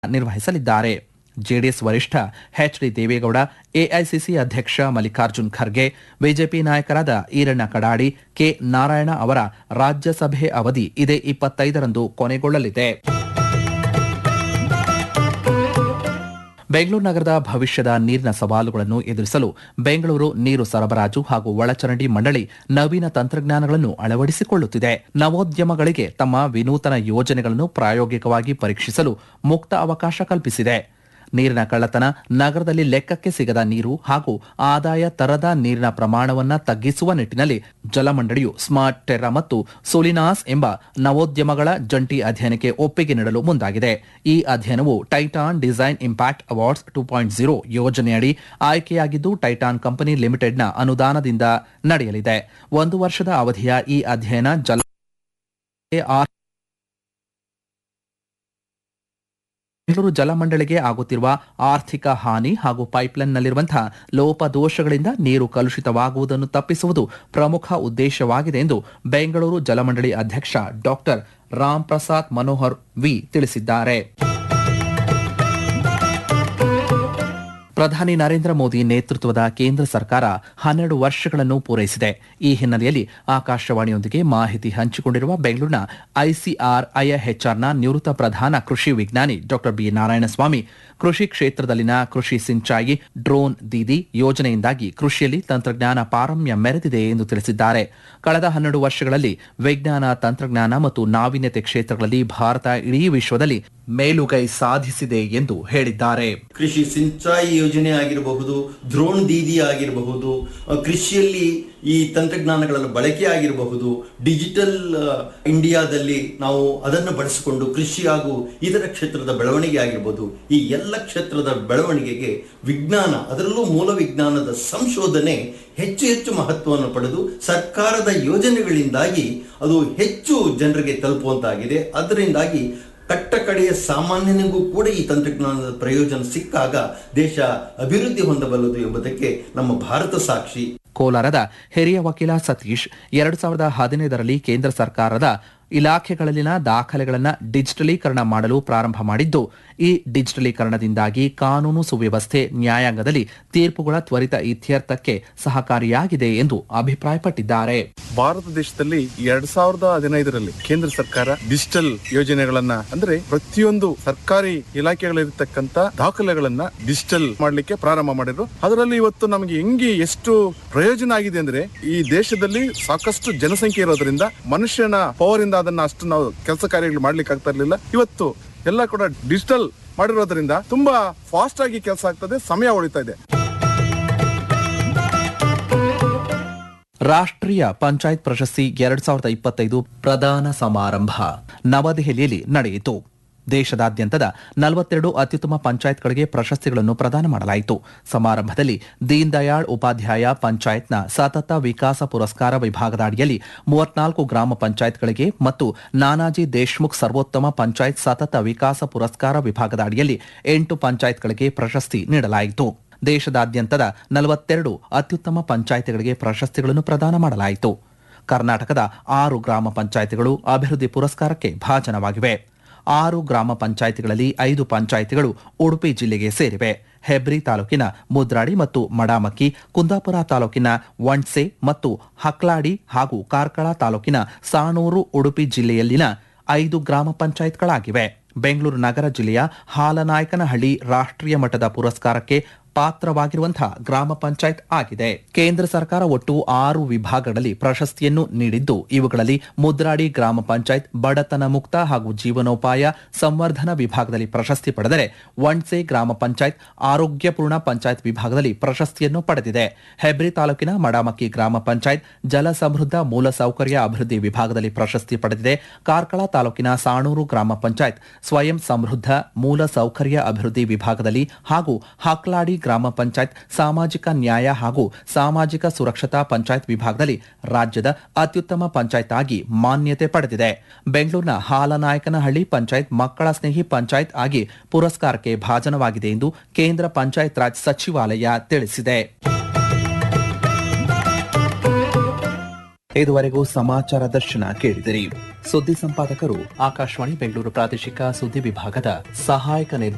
ನಿರ್ವಹಿಸಲಿದ್ದಾರೆ ಜೆಡಿಎಸ್ ವರಿಷ್ಠ H D Deve Gowda AICC ಅಧ್ಯಕ್ಷ ಮಲ್ಲಿಕಾರ್ಜುನ್ ಖರ್ಗೆ ಬಿಜೆಪಿ ನಾಯಕರಾದ ಈರಣ್ಣ ಕಡಾಡಿ ಕೆ ನಾರಾಯಣ ಅವರ ರಾಜ್ಯಸಭೆ ಅವಧಿ ಇದೇ ಇಪ್ಪತ್ತೈದರಂದು ಕೊನೆಗೊಳ್ಳಲಿದೆ ಬೆಂಗಳೂರು ನಗರದ ಭವಿಷ್ಯದ ನೀರಿನ ಸವಾಲುಗಳನ್ನು ಎದುರಿಸಲು ಬೆಂಗಳೂರು ನೀರು ಸರಬರಾಜು ಹಾಗೂ ಒಳಚರಂಡಿ ಮಂಡಳಿ ನವೀನ ತಂತ್ರಜ್ಞಾನಗಳನ್ನು ಅಳವಡಿಸಿಕೊಳ್ಳುತ್ತಿದೆ ನವೋದ್ಯಮಗಳಿಗೆ ತಮ್ಮ ವಿನೂತನ ಯೋಜನೆಗಳನ್ನು ಪ್ರಾಯೋಗಿಕವಾಗಿ ಪರೀಕ್ಷಿಸಲು ಮುಕ್ತ ಅವಕಾಶ ಕಲ್ಪಿಸಿದೆ ನೀರಿನ ಕಳ್ಳತನ ನಗರದಲ್ಲಿ ಲೆಕ್ಕಕ್ಕೆ ಸಿಗದ ನೀರು ಹಾಗೂ ಆದಾಯ ತರದ ನೀರಿನ ಪ್ರಮಾಣವನ್ನ ತಗ್ಗಿಸುವ ನಿಟ್ಟಿನಲ್ಲಿ ಜಲಮಂಡಳಿಯು ಸ್ಮಾರ್ಟ್ ಟೆರ್ರಾ ಮತ್ತು ಸೋಲಿನಾಸ್ ಎಂಬ ನವೋದ್ಯಮಗಳ ಜಂಟಿ ಅಧ್ಯಯನಕ್ಕೆ ಒಪ್ಪಿಗೆ ನೀಡಲು ಮುಂದಾಗಿದೆ ಈ ಅಧ್ಯಯನವು Titan design impact awards two point zero ಯೋಜನೆಯಡಿ ಆಯ್ಕೆಯಾಗಿದ್ದು ಟೈಟಾನ್ ಕಂಪನಿ ಲಿಮಿಟೆಡ್ನ ಅನುದಾನದಿಂದ ನಡೆಯಲಿದೆ ಒಂದು ವರ್ಷದ ಅವಧಿಯ ಈ ಅಧ್ಯಯನ ಜಲ ಆರ್ ಬೆಂಗಳೂರು ಜಲಮಂಡಳಿಗೆ ಆಗುತ್ತಿರುವ ಆರ್ಥಿಕ ಹಾನಿ ಹಾಗೂ ಪೈಪ್ಲೈನ್ನಲ್ಲಿರುವಂತಹ ಲೋಪದೋಷಗಳಿಂದ ನೀರು ಕಲುಷಿತವಾಗುವುದನ್ನು ತಪ್ಪಿಸುವುದು ಪ್ರಮುಖ ಉದ್ದೇಶವಾಗಿದೆ ಎಂದು ಬೆಂಗಳೂರು ಜಲಮಂಡಳಿ ಅಧ್ಯಕ್ಷ ಡಾಕ್ಟರ್ ರಾಮ್ ಪ್ರಸಾದ್ ಮನೋಹರ್ ವಿ ತಿಳಿಸಿದ್ದಾರೆ ಪ್ರಧಾನಿ ನರೇಂದ್ರ ಮೋದಿ ನೇತೃತ್ವದ ಕೇಂದ್ರ ಸರ್ಕಾರ ಹನ್ನೆರಡು ವರ್ಷಗಳನ್ನು ಪೂರೈಸಿದೆ ಈ ಹಿನ್ನೆಲೆಯಲ್ಲಿ ಆಕಾಶವಾಣಿಯೊಂದಿಗೆ ಮಾಹಿತಿ ಹಂಚಿಕೊಂಡಿರುವ ಬೆಂಗಳೂರಿನ ಐಸಿಆರ್ ಐಎಚ್ಆರ್ನ ನಿವೃತ್ತ ಪ್ರಧಾನ ಕೃಷಿ ವಿಜ್ಞಾನಿ ಡಾಕ್ಟರ್ ಬಿ ನಾರಾಯಣಸ್ವಾಮಿ ಕೃಷಿ ಕ್ಷೇತ್ರದಲ್ಲಿನ ಕೃಷಿ ಸಿಂಚಾಯಿ ಡ್ರೋನ್ ದೀದಿ ಯೋಜನೆಯಿಂದಾಗಿ ಕೃಷಿಯಲ್ಲಿ ತಂತ್ರಜ್ಞಾನ ಪಾರಮ್ಯ ಮೆರೆದಿದೆ ಎಂದು ತಿಳಿಸಿದ್ದಾರೆ ಕಳೆದ ಹನ್ನೆರಡು ವರ್ಷಗಳಲ್ಲಿ ವಿಜ್ಞಾನ ತಂತ್ರಜ್ಞಾನ ಮತ್ತು ನಾವೀನ್ಯತೆ ಕ್ಷೇತ್ರಗಳಲ್ಲಿ ಭಾರತ ಇಡೀ ವಿಶ್ವದಲ್ಲಿ ಮೇಲುಗೈ ಸಾಧಿಸಿದೆ ಎಂದು ಹೇಳಿದ್ದಾರೆ ಕೃಷಿ ಸಿಂಚಾಯಿ ಯೋಜನೆ ಆಗಿರಬಹುದು ದ್ರೋಣ್ ದೀದಿ ಆಗಿರಬಹುದು ಅ, ಕೃಷಿಯಲ್ಲಿ ಈ ತಂತ್ರಜ್ಞಾನಗಳ ಬಳಕೆ ಆಗಿರಬಹುದು ಡಿಜಿಟಲ್ ಅ, ಇಂಡಿಯಾದಲ್ಲಿ ನಾವು ಅದನ್ನು ಬಳಸಿಕೊಂಡು ಕೃಷಿ ಹಾಗೂ ಇತರ ಕ್ಷೇತ್ರದ ಬೆಳವಣಿಗೆ ಆಗಿರಬಹುದು ಈ ಎಲ್ಲ ಕ್ಷೇತ್ರದ ಬೆಳವಣಿಗೆಗೆ ವಿಜ್ಞಾನ ಅದರಲ್ಲೂ ಮೂಲ ವಿಜ್ಞಾನದ ಸಂಶೋಧನೆ ಹೆಚ್ಚು ಹೆಚ್ಚು ಮಹತ್ವವನ್ನು ಪಡೆದು ಸರ್ಕಾರದ ಯೋಜನೆಗಳಿಂದಾಗಿ ಅದು ಹೆಚ್ಚು ಜನರಿಗೆ ತಲುಪುವಂತಾಗಿದೆ ಅದರಿಂದಾಗಿ ಕಟ್ಟ ಕಡೆಯ ಸಾಮಾನ್ಯನಿಗೂ ಕೂಡ ಈ ತಂತ್ರಜ್ಞಾನದ ಪ್ರಯೋಜನ ಸಿಕ್ಕಾಗ ದೇಶ ಅಭಿವೃದ್ಧಿ ಹೊಂದಬಲ್ಲದು ಎಂಬುದಕ್ಕೆ ನಮ್ಮ ಭಾರತ ಸಾಕ್ಷಿ ಕೋಲಾರದ ಹಿರಿಯ ವಕೀಲ ಸತೀಶ್ ಎರಡು ಸಾವಿರದ ಹದಿನೈದರಲ್ಲಿ ಕೇಂದ್ರ ಸರ್ಕಾರದ ಇಲಾಖೆಗಳಲ್ಲಿನ ದಾಖಲೆಗಳನ್ನು ಡಿಜಿಟಲೀಕರಣ ಮಾಡಲು ಪ್ರಾರಂಭ ಮಾಡಿದ್ದು ಈ ಡಿಜಿಟಲೀಕರಣದಿಂದಾಗಿ ಕಾನೂನು ಸುವ್ಯವಸ್ಥೆ ನ್ಯಾಯಾಂಗದಲ್ಲಿ ತೀರ್ಪುಗಳ ತ್ವರಿತ ಇತ್ಯರ್ಥಕ್ಕೆ ಸಹಕಾರಿಯಾಗಿದೆ ಎಂದು ಅಭಿಪ್ರಾಯಪಟ್ಟಿದ್ದಾರೆ ಭಾರತ ದೇಶದಲ್ಲಿ ಎರಡ್ ಸಾವಿರದ ಹದಿನೈದರಲ್ಲಿ ಕೇಂದ್ರ ಸರ್ಕಾರ ಡಿಜಿಟಲ್ ಯೋಜನೆಗಳನ್ನ ಅಂದ್ರೆ ಪ್ರತಿಯೊಂದು ಸರ್ಕಾರಿ ಇಲಾಖೆಗಳಿರ್ತಕ್ಕಂತ ದಾಖಲೆಗಳನ್ನ ಡಿಜಿಟಲ್ ಮಾಡ್ಲಿಕ್ಕೆ ಪ್ರಾರಂಭ ಮಾಡಿದ್ರು ಅದರಲ್ಲಿ ಇವತ್ತು ನಮಗೆ ಹೆಂಗೆ ಎಷ್ಟು ಪ್ರಯೋಜನ ಆಗಿದೆ ಅಂದ್ರೆ ಈ ದೇಶದಲ್ಲಿ ಸಾಕಷ್ಟು ಜನಸಂಖ್ಯೆ ಇರೋದ್ರಿಂದ ಮನುಷ್ಯನ ಪವರ್ ಇಂದ ಅದನ್ನ ಅಷ್ಟು ನಾವು ಕೆಲಸ ಕಾರ್ಯಗಳು ಮಾಡ್ಲಿಕ್ಕೆ ಆಗ್ತಾ ಇರ್ಲಿಲ್ಲ ಇವತ್ತು ಎಲ್ಲ ಕೂಡ ಡಿಜಿಟಲ್ ಮಾಡಿರೋದ್ರಿಂದ ತುಂಬಾ ಫಾಸ್ಟ್ ಆಗಿ ಕೆಲಸ ಆಗ್ತದೆ ಸಮಯ ಉಳಿತಾ ಇದೆ ರಾಷ್ಟ್ರೀಯ ಪಂಚಾಯತ್ ಪ್ರಶಸ್ತಿ ಎರಡ್ ಸಾವಿರದ ಇಪ್ಪತ್ತೈದು ಪ್ರದಾನ ಸಮಾರಂಭ ನವದೆಹಲಿಯಲ್ಲಿ ನಡೆಯಿತು ದೇಶದಾದ್ಯಂತದ ನಲವತ್ತೆರಡು ಅತ್ಯುತ್ತಮ ಪಂಚಾಯತ್ಗಳಿಗೆ ಪ್ರಶಸ್ತಿಗಳನ್ನು ಪ್ರದಾನ ಮಾಡಲಾಯಿತು ಸಮಾರಂಭದಲ್ಲಿ ದೀನ್ ದಯಾಳ್ ಉಪಾಧ್ಯಾಯ ಪಂಚಾಯತ್ನ ಸತತ ವಿಕಾಸ ಪುರಸ್ಕಾರ ವಿಭಾಗದ ಅಡಿಯಲ್ಲಿ ಮೂವತ್ನಾಲ್ಕು ಗ್ರಾಮ ಪಂಚಾಯತ್ಗಳಿಗೆ ಮತ್ತು ನಾನಾಜಿ ದೇಶ್ಮುಖ್ ಸರ್ವೋತ್ತಮ ಪಂಚಾಯತ್ ಸತತ ವಿಕಾಸ ಪುರಸ್ಕಾರ ವಿಭಾಗದ ಅಡಿಯಲ್ಲಿ ಎಂಟು ಪಂಚಾಯತ್ಗಳಿಗೆ ಪ್ರಶಸ್ತಿ ನೀಡಲಾಯಿತು ದೇಶದಾದ್ಯಂತದ ನಲವತ್ತೆರಡು ಅತ್ಯುತ್ತಮ ಪಂಚಾಯಿತಿಗಳಿಗೆ ಪ್ರಶಸ್ತಿಗಳನ್ನು ಪ್ರದಾನ ಮಾಡಲಾಯಿತು ಕರ್ನಾಟಕದ ಆರು ಗ್ರಾಮ ಪಂಚಾಯಿತಿಗಳು ಅಭಿವೃದ್ಧಿ ಪುರಸ್ಕಾರಕ್ಕೆ ಭಾಜನವಾಗಿವೆ ಆರು ಗ್ರಾಮ ಪಂಚಾಯಿತಿಗಳಲ್ಲಿ ಐದು ಪಂಚಾಯಿತಿಗಳು ಉಡುಪಿ ಜಿಲ್ಲೆಗೆ ಸೇರಿವೆ ಹೆಬ್ರಿ ತಾಲೂಕಿನ ಮುದ್ರಾಡಿ ಮತ್ತು ಮಡಾಮಕ್ಕಿ ಕುಂದಾಪುರ ತಾಲೂಕಿನ ವಂಡ್ಸೆ ಮತ್ತು ಹಕ್ಲಾಡಿ ಹಾಗೂ ಕಾರ್ಕಳ ತಾಲೂಕಿನ ಸಾಣೂರು ಉಡುಪಿ ಜಿಲ್ಲೆಯಲ್ಲಿನ ಐದು ಗ್ರಾಮ ಪಂಚಾಯತ್ಗಳಾಗಿವೆ ಬೆಂಗಳೂರು ನಗರ ಜಿಲ್ಲೆಯ ಹಾಲನಾಯಕನಹಳ್ಳಿ ರಾಷ್ಟ್ರೀಯ ಮಟ್ಟದ ಪುರಸ್ಕಾರಕ್ಕೆ ಪಾತ್ರವಾಗಿರುವಂತಹ ಗ್ರಾಮ ಪಂಚಾಯತ್ ಆಗಿದೆ ಕೇಂದ್ರ ಸರ್ಕಾರ ಒಟ್ಟು ಆರು ವಿಭಾಗಗಳಲ್ಲಿ ಪ್ರಶಸ್ತಿಯನ್ನು ನೀಡಿದ್ದು ಇವುಗಳಲ್ಲಿ ಮುದ್ರಾಡಿ ಗ್ರಾಮ ಪಂಚಾಯತ್ ಬಡತನ ಮುಕ್ತ ಹಾಗೂ ಜೀವನೋಪಾಯ ಸಂವರ್ಧನ ವಿಭಾಗದಲ್ಲಿ ಪ್ರಶಸ್ತಿ ಪಡೆದರೆ ವಣ್ಸೆ ಗ್ರಾಮ ಪಂಚಾಯತ್ ಆರೋಗ್ಯಪೂರ್ಣ ಪಂಚಾಯತ್ ವಿಭಾಗದಲ್ಲಿ ಪ್ರಶಸ್ತಿಯನ್ನು ಪಡೆದಿದೆ ಹೆಬ್ರಿ ತಾಲೂಕಿನ ಮಡಾಮಕ್ಕಿ ಗ್ರಾಮ ಪಂಚಾಯತ್ ಜಲ ಸಮೃದ್ಧ ಮೂಲಸೌಕರ್ಯ ಅಭಿವೃದ್ಧಿ ವಿಭಾಗದಲ್ಲಿ ಪ್ರಶಸ್ತಿ ಪಡೆದಿದೆ ಕಾರ್ಕಳ ತಾಲೂಕಿನ ಸಾಣೂರು ಗ್ರಾಮ ಪಂಚಾಯತ್ ಸ್ವಯಂ ಸಮೃದ್ಧ ಮೂಲ ಸೌಕರ್ಯ ಅಭಿವೃದ್ಧಿ ವಿಭಾಗದಲ್ಲಿ ಹಾಗೂ ಹಾಕ್ಲಾಡಿ ಗ್ರಾಮ ಪಂಚಾಯತ್ ಸಾಮಾಜಿಕ ನ್ಯಾಯ ಹಾಗೂ ಸಾಮಾಜಿಕ ಸುರಕ್ಷತಾ ಪಂಚಾಯತ್ ವಿಭಾಗದಲ್ಲಿ ರಾಜ್ಯದ ಅತ್ಯುತ್ತಮ ಪಂಚಾಯತ್ ಆಗಿ ಮಾನ್ಯತೆ ಪಡೆದಿದೆ ಬೆಂಗಳೂರಿನ ಹಾಲನಾಯಕನಹಳ್ಳಿ ಪಂಚಾಯತ್ ಮಕ್ಕಳ ಸ್ನೇಹಿ ಪಂಚಾಯತ್ ಆಗಿ ಪುರಸ್ಕಾರಕ್ಕೆ ಭಾಜನವಾಗಿದೆ ಎಂದು ಕೇಂದ್ರ ಪಂಚಾಯತ್ ರಾಜ್ ಸಚಿವಾಲಯ ತಿಳಿಸಿದೆ ಇದುವರೆಗೂ ಸಮಾಚಾರ ದರ್ಶನ ಕೇಳಿದಿರಿ ಸುದ್ದಿ ಸಂಪಾದಕರು ಆಕಾಶವಾಣಿ ಬೆಂಗಳೂರು ಪ್ರಾದೇಶಿಕ ಸುದ್ದಿ ವಿಭಾಗದ ಸಹಾಯಕ ನಿರ್ದೇಶಕ